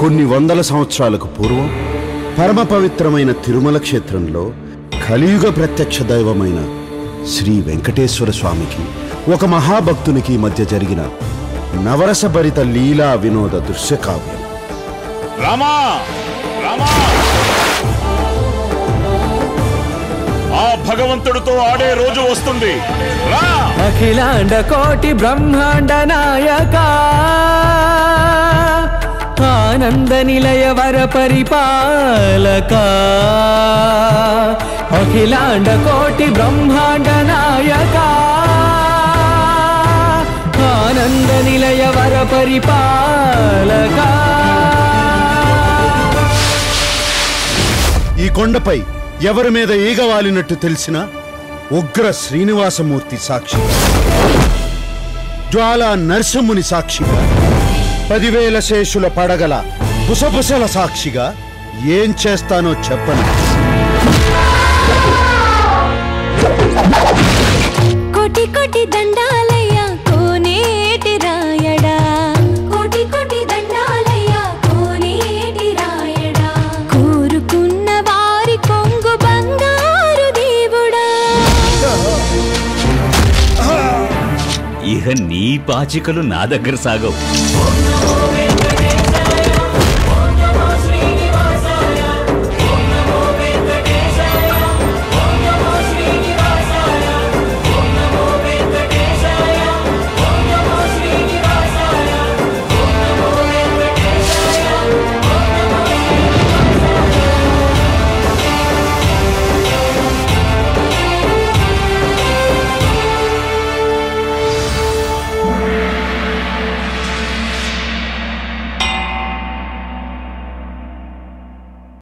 కొన్ని వందల సంవత్సరాలకు పూర్వం పరమ పవిత్రమైన తిరుమల క్షేత్రంలో కలియుగ ప్రత్యక్ష దైవమైన శ్రీ వెంకటేశ్వర స్వామికి ఒక మహాభక్తునికి మధ్య జరిగిన నవరసభరిత లీలా వినోద దృశ్య కావ్యం రామా రామా ఆ భగవంతుడితో ఆడే రోజు వస్తుంది రా అఖిలాండ కోటి బ్రహ్మాండ నాయక ఆనంద నిలయ వర పరిపాలక అఖిలాండ కోటి బ్రహ్మాండ నాయక ఆనంద నిలయ వర పరిపాలక ఈ కొండపై ఎవరి మీద ఈగ వాలినట్టు తెలిసిన ఉగ్ర శ్రీనివాసమూర్తి సాక్షిగా జ్వాలా నరసింహుని సాక్షిగా పదివేల శేషుల పడగల బుసబుసల సాక్షిగా ఏం చేస్తానో చెప్పను కోటి కోటి దండాలయ్యా కోనేటి రాయడా కోటి కోటి దండాలయ్యా కోనేటి రాయడా కోరుకున్న వారి కొంగు బంగారు దేవుడా ఇహ నీ పాచికలు నా దగ్గర సాగవు